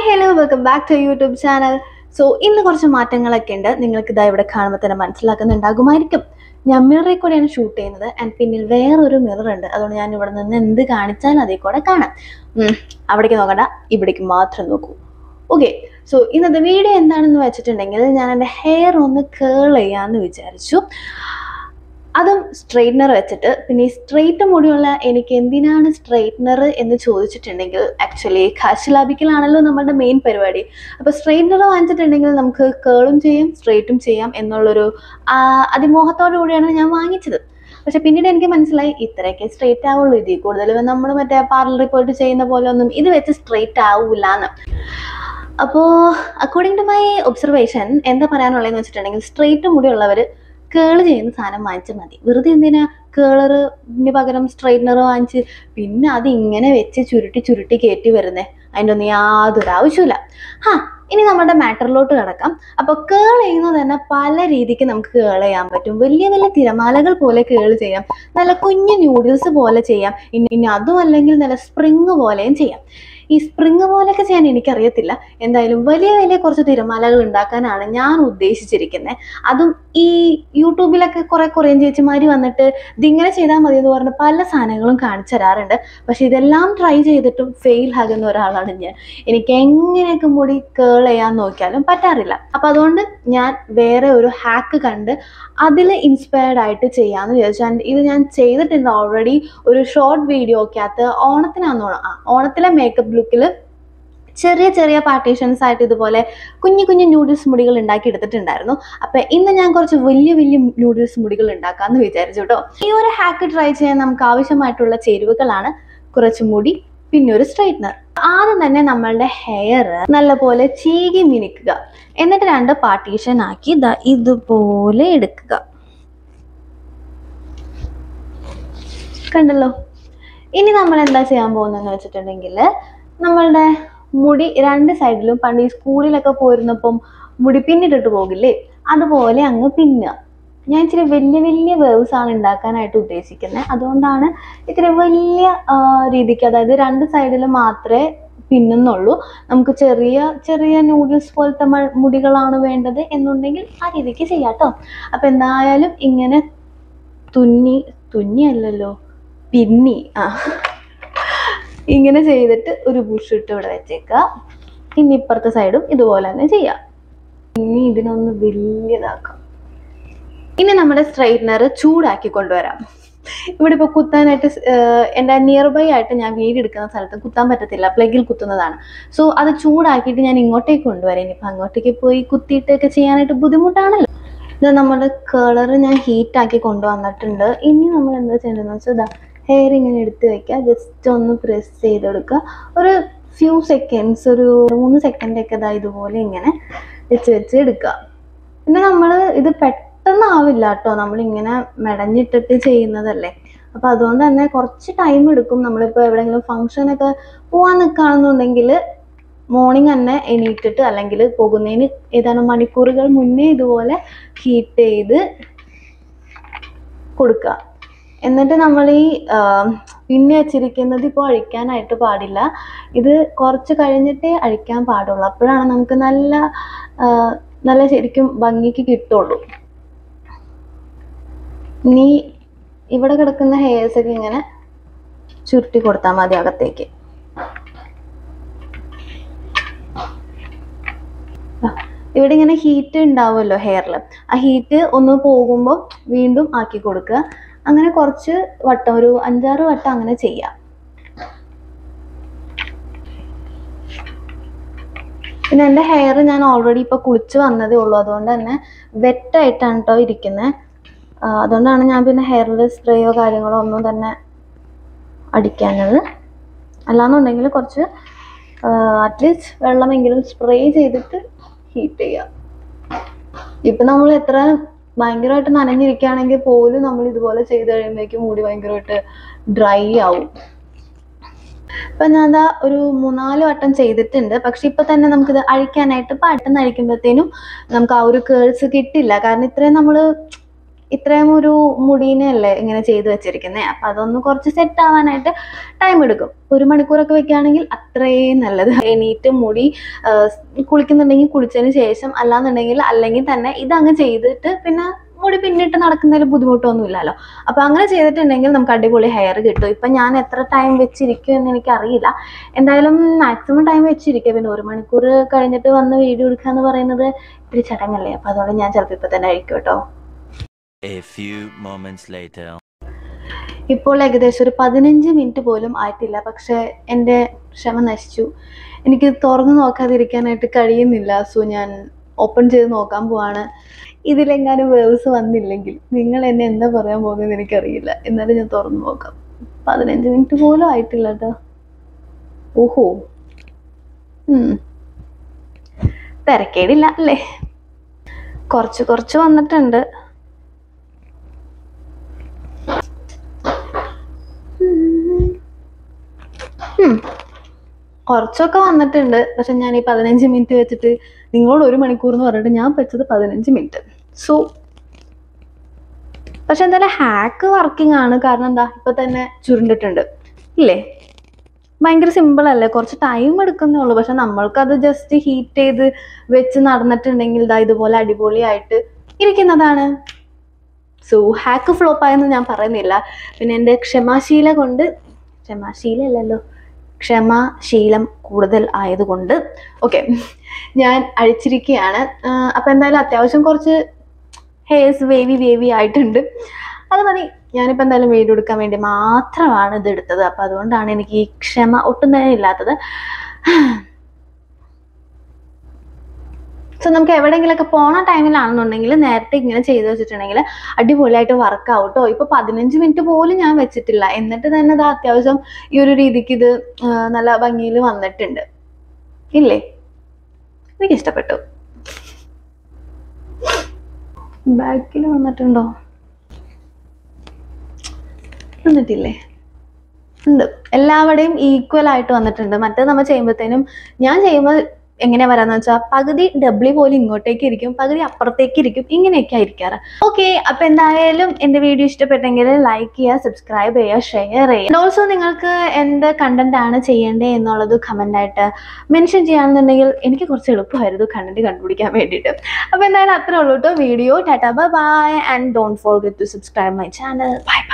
Hello welcome back to YouTube channel so ഇന്ന് കുറച്ച് മാറ്റങ്ങളൊക്കെ ഉണ്ട് നിങ്ങൾക്ക് ഇതാ ഇവിടെ കാണുമ്പോൾ തന്നെ മനസ്സിലാക്കുന്നുണ്ടാകുമായിരിക്കും ഞാൻ മിററിൽ കൂടെയാണ് ഷൂട്ട് ചെയ്യുന്നത് ആൻഡ് പിന്നിൽ വേറൊരു മിറർ ഉണ്ട് അതുകൊണ്ട് ഞാൻ ഇവിടെ നിന്ന് എന്ത് കാണിച്ചാലും അതിൽ കൂടെ കാണാം ഉം, അവിടേക്ക് നോക്കണ്ട ഇവിടേക്ക് മാത്രം നോക്കൂ ഓക്കെ സോ ഇന്നത്തെ വീഡിയോ എന്താണെന്ന് വെച്ചിട്ടുണ്ടെങ്കിൽ ഞാൻ എൻ്റെ ഹെയർ ഒന്ന് കേൾ ചെയ്യാമെന്ന് വിചാരിച്ചു അതും സ്ട്രെയിറ്റ്നർ വെച്ചിട്ട് പിന്നെ ഈ സ്ട്രെയിറ്റ് മുടിയുള്ള എനിക്ക് എന്തിനാണ് സ്ട്രെയിറ്റ്നർ എന്ന് ചോദിച്ചിട്ടുണ്ടെങ്കിൽ ആക്ച്വലി കാശ് ലാഭിക്കലാണല്ലോ നമ്മളുടെ മെയിൻ പരിപാടി അപ്പോൾ സ്ട്രെയിറ്റ്നർ വാങ്ങിച്ചിട്ടുണ്ടെങ്കിൽ നമുക്ക് കേളും ചെയ്യാം സ്ട്രെയിറ്റും ചെയ്യാം എന്നുള്ളൊരു ആ, അതിമോഹത്തോടു കൂടിയാണ് ഞാൻ വാങ്ങിച്ചത് പക്ഷെ പിന്നീട് എനിക്ക് മനസ്സിലായി ഇത്രയൊക്കെ സ്ട്രെയിറ്റ് ആവുള്ളൂ ഇതിൽ കൂടുതൽ നമ്മൾ മറ്റേ പാർലറിൽ പോയിട്ട് ചെയ്യുന്ന പോലെ ഒന്നും ഇത് വെച്ച് സ്ട്രെയിറ്റ് ആവൂല എന്ന് അപ്പോൾ അക്കോർഡിംഗ് ടു മൈ ഒബ്സർവേഷൻ എന്താ പറയാനുള്ളതെന്ന് വെച്ചിട്ടുണ്ടെങ്കിൽ സ്ട്രെയിറ്റ് മുടിയുള്ളവർ കേള് ചെയ്യുന്ന സാധനം വാങ്ങിച്ചാൽ മതി വെറുതെ എന്തിനാ കേളറിന് പകരം സ്ട്രെയിറ്റ്നർ വാങ്ങിച്ച് പിന്നെ അത് ഇങ്ങനെ വെച്ച് ചുരുട്ടി ചുരുട്ടി കയറ്റി വരുന്നേ അതിൻ്റെ ഒന്നും യാതൊരു ആവശ്യമില്ല ഹാ ഇനി നമ്മുടെ മാറ്ററിലോട്ട് കിടക്കാം അപ്പോൾ കേൾ ചെയ്യുന്നത് തന്നെ പല രീതിക്ക് നമുക്ക് കേൾ ചെയ്യാൻ പറ്റും വലിയ വലിയ തിരമാലകൾ പോലെ കേൾ ചെയ്യാം നല്ല കുഞ്ഞു ന്യൂഡിൽസ് പോലെ ചെയ്യാം ഇനി ഇനി അതും അല്ലെങ്കിൽ നല്ല സ്പ്രിങ് പോലെയും ചെയ്യാം ഈ സ്പ്രിങ് പോലെയൊക്കെ ചെയ്യാൻ എനിക്കറിയത്തില്ല എന്തായാലും വലിയ വലിയ കുറച്ച് തിരമാലകൾ ഉണ്ടാക്കാനാണ് ഞാൻ ഉദ്ദേശിച്ചിരിക്കുന്നത് അതും ഈ യൂട്യൂബിലൊക്കെ കുറെ കൊറിയൻ ചേച്ചിമാർ വന്നിട്ട് ഇതിങ്ങനെ ചെയ്താൽ മതി എന്ന് പറഞ്ഞ് പല സാധനങ്ങളും കാണിച്ചു തരാറുണ്ട് പക്ഷെ ഇതെല്ലാം ട്രൈ ചെയ്തിട്ടും ഫെയിൽ ആകുന്ന ഒരാളാണ് ഞാൻ എനിക്ക് എങ്ങനെയൊക്കെ മുടി കേൾ ചെയ്യാൻ നോക്കിയാലും പറ്റാറില്ല അപ്പം അതുകൊണ്ട് ഞാൻ വേറെ ഒരു ഹാക്ക് കണ്ട് അതിൽ ഇൻസ്പയർഡ് ആയിട്ട് ചെയ്യാമെന്ന് വിചാരിച്ചു And ഇത് ഞാൻ ചെയ്തിട്ടുണ്ട് ഓൾറെഡി ഒരു ഷോർട്ട് വീഡിയോ ഒക്കെ അകത്ത് ഓണത്തിനാന്നോണം ആ ഓണത്തിലെ മേക്കപ്പ് ലുക്കിൽ ചെറിയ ചെറിയ പാർട്ടീഷൻസ് ആയിട്ട് ഇതുപോലെ കുഞ്ഞു കുഞ്ഞു നൂഡിൽസ് മുടികൾ ഉണ്ടാക്കി എടുത്തിട്ടുണ്ടായിരുന്നു അപ്പം ഇന്ന് ഞാൻ കുറച്ച് വലിയ വലിയ നൂഡിൽസ് മുടികൾ ഉണ്ടാക്കാമെന്ന് വിചാരിച്ചു കേട്ടോ ഈ ഒരു ഹാക്ക് ട്രൈ ചെയ്യാൻ നമുക്ക് ആവശ്യമായിട്ടുള്ള ചേരുവകളാണ് കുറച്ച് മുടി പിന്നെ ഒരു സ്ട്രൈറ്റ്നർ ആദ്യം തന്നെ നമ്മളുടെ ഹെയർ നല്ലപോലെ ചീകി മിനുക്കുക എന്നിട്ട് രണ്ട് പാർട്ടീഷൻ ആക്കി ദാ ഇതുപോലെ എടുക്കുക കണ്ടല്ലോ ഇനി നമ്മൾ എന്താ ചെയ്യാൻ പോകുന്നതെന്ന് വെച്ചിട്ടുണ്ടെങ്കിൽ നമ്മളുടെ മുടി രണ്ട് സൈഡിലും പണ്ട് ഈ സ്കൂളിലൊക്കെ പോയിരുന്നപ്പം മുടി പിന്നിട്ടിട്ട് പോകില്ലേ അതുപോലെ അങ്ങ് പിന്നുക ഞാൻ ഇച്ചിരി വലിയ വലിയ വേവ്സ് ആണ് ഉണ്ടാക്കാനായിട്ട് ഉദ്ദേശിക്കുന്നത് അതുകൊണ്ടാണ് ഇത്തിരി വലിയ ആ, രീതിക്ക് അതായത് രണ്ട് സൈഡിൽ മാത്രമേ പിന്നുന്നുള്ളൂ നമുക്ക് ചെറിയ ചെറിയ നൂഡിൽസ് പോലത്തെ മ- മുടികളാണ് വേണ്ടത് എന്നുണ്ടെങ്കിൽ ആ രീതിക്ക് ചെയ്യാം കേട്ടോ അപ്പം എന്തായാലും ഇങ്ങനെ തുന്നി തുന്നിയല്ലല്ലോ പിന്നി ആ ഇങ്ങനെ ചെയ്തിട്ട് ഒരു ബുഷ് ഇട്ട് ഇവിടെ വെച്ചേക്കുക ഇനി ഇപ്പുറത്തെ സൈഡും ഇതുപോലെ തന്നെ ചെയ്യാം ഇനി ഇതിനൊന്ന് വലിയതാക്കാം ഇനി നമ്മുടെ സ്ട്രൈറ്റ്നർ ചൂടാക്കി കൊണ്ടുവരാം ഇവിടെ ഇപ്പോൾ കുത്താനായിട്ട് സ്- ഏർ എൻ്റെ നിയർ ബൈ ആയിട്ട് ഞാൻ വീട് എടുക്കുന്ന സ്ഥലത്ത് കുത്താൻ പറ്റത്തില്ല പ്ലഗിൽ കുത്തുന്നതാണ് സോ അത് ചൂടാക്കിയിട്ട് ഞാൻ ഇങ്ങോട്ടേക്ക് കൊണ്ടുവരാം ഇനിയിപ്പോൾ അങ്ങോട്ടേക്ക് പോയി കുത്തിയിട്ടൊക്കെ ചെയ്യാനായിട്ട് ബുദ്ധിമുട്ടാണല്ലോ ഇത് നമ്മുടെ കളർ ഞാൻ ഹീറ്റാക്കി കൊണ്ടുവന്നിട്ടുണ്ട് ഇനി നമ്മൾ എന്താ ചെയ്യേണ്ടതെന്ന് വെച്ചാൽ ഇതാ ഹെയർ ഇങ്ങനെ എടുത്ത് വെക്കുക ജസ്റ്റ് ഒന്ന് പ്രസ് ചെയ്ത് കൊടുക്കുക ഒരു ഫ്യൂ സെക്കൻഡ്സ് ഒരു മൂന്ന് സെക്കൻഡ് ഒക്കെ ഇതാ ഇതുപോലെ ഇങ്ങനെ വെച്ച് വെച്ച് എടുക്കുക പിന്നെ നമ്മൾ ഇത് പെട്ടെന്നാവില്ല കേട്ടോ നമ്മളിങ്ങനെ മെടഞ്ഞിട്ടിട്ട് ചെയ്യുന്നതല്ലേ അപ്പോൾ അതുകൊണ്ട് തന്നെ കുറച്ച് ടൈം എടുക്കും നമ്മളിപ്പോൾ എവിടെയെങ്കിലും ഫംഗ്ഷനൊക്കെ പോകാൻ നിൽക്കുകയാണെന്നുണ്ടെങ്കിൽ മോർണിംഗ് തന്നെ എണീറ്റിട്ട് അല്ലെങ്കിൽ പോകുന്നതിന് ഏതാനും മണിക്കൂറുകൾ മുന്നേ ഇതുപോലെ ഹീറ്റ് ചെയ്ത് കൊടുക്കുക എന്നിട്ട് നമ്മൾ ഈ ആ, പിന്നെ വെച്ചിരിക്കുന്നത് ഇപ്പോൾ അഴിക്കാനായിട്ട് പാടില്ല ഇത് കുറച്ച് കഴിഞ്ഞിട്ടേ അഴിക്കാൻ പാടുള്ളൂ അപ്പോഴാണ് നമുക്ക് നല്ല ആ, നല്ല ശരിക്കും ഭംഗിക്ക് കിട്ടുള്ളൂ ഇനി ഇവിടെ കിടക്കുന്ന ഹെയർസ് ഒക്കെ ഇങ്ങനെ ചുരുട്ടി കൊടുത്താൽ മതി അകത്തേക്ക് ദാ, ഇവിടെ ഇങ്ങനെ ഹീറ്റ് ഉണ്ടാവുമല്ലോ ഹെയറിൽ ആ ഹീറ്റ് ഒന്ന് പോകുമ്പോൾ വീണ്ടും ആക്കി കൊടുക്കുക അങ്ങനെ കുറച്ച് വട്ടം ഒരു അഞ്ചാറ് വട്ടം അങ്ങനെ ചെയ്യാം പിന്നെ എൻ്റെ ഹെയർ ഞാൻ ഓൾറെഡി ഇപ്പോൾ കുളിച്ച് വന്നതേ ഉള്ളൂ അതുകൊണ്ട് തന്നെ വെറ്റായിട്ടാണ് കേട്ടോ ഇരിക്കുന്നത് അതുകൊണ്ടാണ് ഞാൻ പിന്നെ ഹെയറിൽ സ്പ്രേയോ കാര്യങ്ങളോ ഒന്നും തന്നെ അടിക്കാഞ്ഞത് അല്ലാന്നുണ്ടെങ്കിൽ കുറച്ച് അറ്റ്ലീസ്റ്റ് വെള്ളമെങ്കിലും സ്പ്രേ ചെയ്തിട്ട് ഹീറ്റ് ചെയ്യാം ഇപ്പം നമ്മൾ എത്ര ഭയങ്കരമായിട്ട് നനഞ്ഞിരിക്കുകയാണെങ്കിൽ പോലും നമ്മൾ ഇതുപോലെ ചെയ്ത് കഴിയുമ്പോഴേക്കും മുടി ഭയങ്കരമായിട്ട് ഡ്രൈ ആവും ഇപ്പം ഞാൻ ദാ ഒരു മൂന്നാല് വട്ടം ചെയ്തിട്ടുണ്ട് പക്ഷെ ഇപ്പൊ തന്നെ നമുക്കിത് അഴിക്കാനായിട്ട് പെട്ടെന്ന് അഴിക്കുമ്പോഴത്തേനും നമുക്ക് ആ ഒരു കേൾസ് കിട്ടില്ല കാരണം ഇത്രയും നമ്മൾ ഇത്രയും ഒരു മുടീനല്ലേ ഇങ്ങനെ ചെയ്ത് വെച്ചിരിക്കുന്നത് അപ്പം അതൊന്ന് കുറച്ച് സെറ്റ് ആവാനായിട്ട് ടൈം എടുക്കും ഒരു മണിക്കൂറൊക്കെ വെക്കുകയാണെങ്കിൽ അത്രയും നല്ലത് എണീറ്റ് മുടി ആ, കുളിക്കുന്നുണ്ടെങ്കിൽ കുളിച്ചതിന് ശേഷം അല്ലാന്നുണ്ടെങ്കിൽ അല്ലെങ്കിൽ തന്നെ ഇതങ്ങ് ചെയ്തിട്ട് പിന്നെ മുടി പിന്നിട്ട് നടക്കുന്നതിൽ ബുദ്ധിമുട്ടൊന്നും ഇല്ലല്ലോ അപ്പോൾ അങ്ങനെ ചെയ്തിട്ടുണ്ടെങ്കിൽ നമുക്ക് അടിപൊളി ഹെയർ കിട്ടും ഇപ്പം ഞാൻ എത്ര ടൈം വെച്ചിരിക്കും എന്ന് എനിക്കറിയില്ല എന്തായാലും മാക്സിമം ടൈം വെച്ചിരിക്കുക പിന്നെ ഒരു മണിക്കൂർ കഴിഞ്ഞിട്ട് വന്ന് വീഡിയോ എടുക്കുക എന്ന് പറയുന്നത് ഇത്തിരി ചടങ്ങല്ലേ അപ്പോൾ അതുകൊണ്ട് ഞാൻ ചിലപ്പോൾ ഇപ്പം തന്നെ അഴിക്കും കേട്ടോ A few moments later. ഇപ്പോൾ ഏകദേശം ഒരു പതിനഞ്ച് മിനിറ്റ് പോലും ആയിട്ടില്ല പക്ഷേ എൻ്റെ ക്ഷമ നശിച്ചു എനിക്ക് തുറന്നു നോക്കാതിരിക്കാനായിട്ട് കഴിയുന്നില്ല സോ ഞാൻ ഓപ്പൺ ചെയ്ത് നോക്കാൻ പോവാണ് ഇതിലെങ്ങാനും വേവ്സ് വന്നില്ലെങ്കിൽ നിങ്ങൾ എന്നെ എന്താ പറയാൻ പോകുന്നത് എനിക്കറിയില്ല എന്നാലും ഞാൻ തുറന്നു നോക്കാം പതിനഞ്ച് മിനിറ്റ് പോലും ആയിട്ടില്ല കേട്ടോ ഓഹോ ഉം. തിരക്കേടില്ല അല്ലേ കുറച്ച് കുറച്ച് വന്നിട്ടുണ്ട് ഉം. കുറച്ചൊക്കെ വന്നിട്ടുണ്ട് പക്ഷെ ഞാൻ ഈ പതിനഞ്ച് മിനിറ്റ് വെച്ചിട്ട് നിങ്ങളോട് ഒരു മണിക്കൂർ എന്ന് പറഞ്ഞിട്ട് ഞാൻ വെച്ചത് പതിനഞ്ച് മിനിറ്റ് സോ പക്ഷെ എന്തായാലും ഹാക്ക് വർക്കിംഗ് ആണ് കാരണം എന്താ ഇപ്പൊ തന്നെ ചുരുണ്ടിട്ടുണ്ട് ഇല്ലേ ഭയങ്കര സിമ്പിൾ അല്ലേ കുറച്ച് ടൈം എടുക്കുന്നേ ഉള്ളൂ പക്ഷെ നമ്മൾക്കത് ജസ്റ്റ് ഹീറ്റ് ചെയ്ത് വെച്ച് നടന്നിട്ടുണ്ടെങ്കിൽ ഇതാ ഇതുപോലെ അടിപൊളിയായിട്ട് ഇരിക്കുന്നതാണ് സോ ഹാക്ക് ഫ്ലോപ്പ് ആയെന്ന് ഞാൻ പറയുന്നില്ല പിന്നെ എൻ്റെ ക്ഷമാശീല കൊണ്ട് ക്ഷമാശീലല്ലല്ലോ ക്ഷമാശീലം കൂടുതൽ ആയതുകൊണ്ട് ഓക്കെ ഞാൻ അഴിച്ചിരിക്കുകയാണ് അപ്പം എന്തായാലും അത്യാവശ്യം കുറച്ച് ഹെയർസ് വേവി വേവി ആയിട്ടുണ്ട് അത് മതി ഞാനിപ്പോൾ എന്തായാലും വീഡിയോ എടുക്കാൻ വേണ്ടി മാത്രമാണ് ഇത് എടുത്തത് അപ്പം അതുകൊണ്ടാണ് എനിക്ക് ഈ ക്ഷമ ഒട്ടും തന്നെ ഇല്ലാത്തത് സോ നമുക്ക് എവിടെയെങ്കിലുമൊക്കെ പോണ ടൈമിലാണെന്നുണ്ടെങ്കിൽ നേരത്തെ ഇങ്ങനെ ചെയ്ത് വെച്ചിട്ടുണ്ടെങ്കിൽ അടിപൊളിയായിട്ട് വർക്ക് ആവട്ടോ ഇപ്പൊ പതിനഞ്ച് മിനിറ്റ് പോലും ഞാൻ വെച്ചിട്ടില്ല എന്നിട്ട് തന്നെ ഇത് അത്യാവശ്യം ഈ ഒരു രീതിക്ക് ഇത് ആ, നല്ല ഭംഗിയിൽ വന്നിട്ടുണ്ട് ഇല്ലേ എനിക്ക് ഇഷ്ടപ്പെട്ടു ബാക്കിൽ വന്നിട്ടുണ്ടോ വന്നിട്ടില്ലേ ഉണ്ട് എല്ലാവരുടെയും ഈക്വൽ ആയിട്ട് വന്നിട്ടുണ്ട് മറ്റേത് നമ്മൾ ചെയ്യുമ്പോഴത്തേനും ഞാൻ ചെയ്യുമ്പോൾ എങ്ങനെ വരാന്ന് വെച്ചാൽ പകുതി ഡബ്ല്യു പോലും ഇങ്ങോട്ടേക്ക് ഇരിക്കും പകുതി അപ്പുറത്തേക്ക് ഇരിക്കും ഇങ്ങനെയൊക്കെ ആയിരിക്കാറ് ഓക്കെ അപ്പൊ എന്തായാലും എന്റെ വീഡിയോ ഇഷ്ടപ്പെട്ടെങ്കിൽ ലൈക്ക് ചെയ്യുക സബ്സ്ക്രൈബ് ചെയ്യുക ഷെയർ ചെയ്യുക ഓൾസോ നിങ്ങൾക്ക് എന്ത് കണ്ടന്റ് ആണ് ചെയ്യേണ്ടത് എന്നുള്ളത് കമന്റ് ആയിട്ട് മെൻഷൻ ചെയ്യാണെന്നുണ്ടെങ്കിൽ എനിക്ക് കുറച്ച് എളുപ്പമായിരുന്നു കണ്ടന്റ് കണ്ടുപിടിക്കാൻ വേണ്ടിയിട്ട് അപ്പൊ എന്തായാലും അത്രേ ഉള്ളൂ കേട്ടോ video tata bye and don't forget to subscribe my channel by